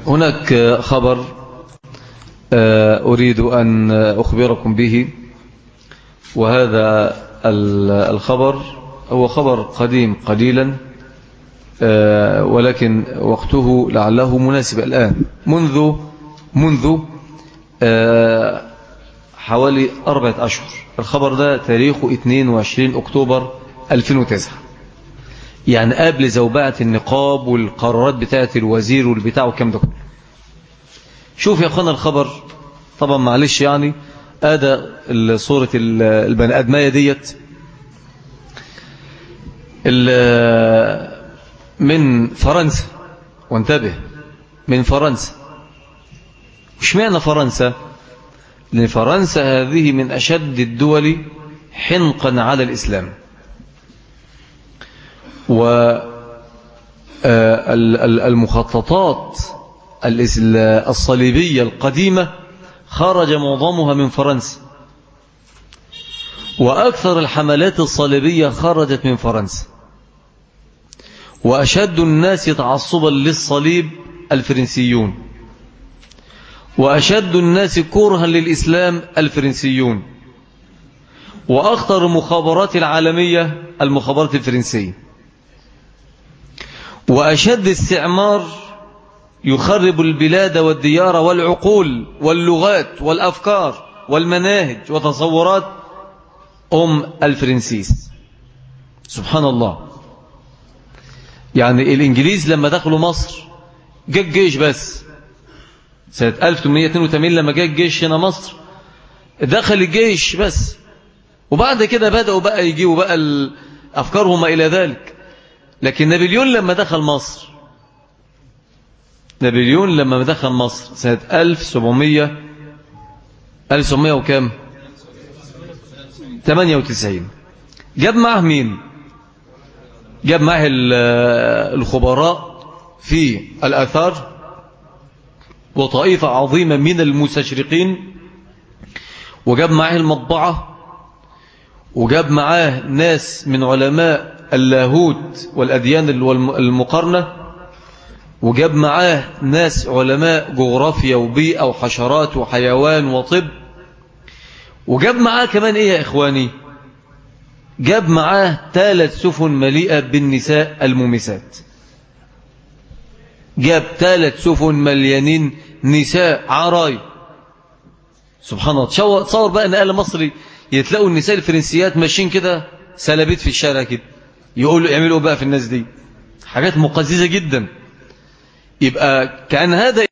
هناك خبر أريد أن أخبركم به وهذا الخبر هو خبر قديم قليلا ولكن وقته لعله مناسب الآن منذ منذ حوالي أربعة أشهر الخبر ده تاريخه 22 أكتوبر 2009 يعني قبل زوبعة النقاب والقرارات بتاعة الوزير والبتاع والكلام ده شوف يا أخوانا الخبر طبعا معلش يعني ادى صورة البني ادمية ديت من فرنسا وانتبه من فرنسا مش معنى فرنسا لأن فرنسا هذه من أشد الدول حنقا على الإسلام والمخططات الصليبية القديمة خرج معظمها من فرنسا وأكثر الحملات الصليبية خرجت من فرنسا وأشد الناس تعصبا للصليب الفرنسيون وأشد الناس كرها للإسلام الفرنسيون وأخطر المخابرات العالمية المخابرات الفرنسية وأشد استعمار يخرب البلاد والديار والعقول واللغات والأفكار والمناهج وتصورات أم الفرنسيس سبحان الله يعني الإنجليز لما دخلوا مصر جاء الجيش بس سنة 1882 لما جاء الجيش هنا مصر دخل الجيش بس وبعد كده بدأوا بقى يجيوا بقى أفكارهم إلى ذلك لكن نابليون لما دخل مصر نابليون لما دخل مصر سنة 1700 1700 وكام 98 جاب معه مين جاب معه الخبراء في الآثار وطائفة عظيمة من المستشرقين وجاب معه المطبعة وجاب معاه ناس من علماء اللاهوت والأديان المقارنة وجاب معاه ناس علماء جغرافيا وبيئة وحشرات وحيوان وطب وجاب معاه كمان ايه يا اخواني جاب معاه ثلاث سفن مليئة بالنساء الممسات جاب ثلاث سفن مليانين نساء عراي سبحان الله تصور بقى ان اهل مصري يتلاقوا النساء الفرنسيات ماشيين كده سلبت في الشارع كده يقولوا يعملوا بقى في الناس دي حاجات مقززة جدا يبقى كأن هذا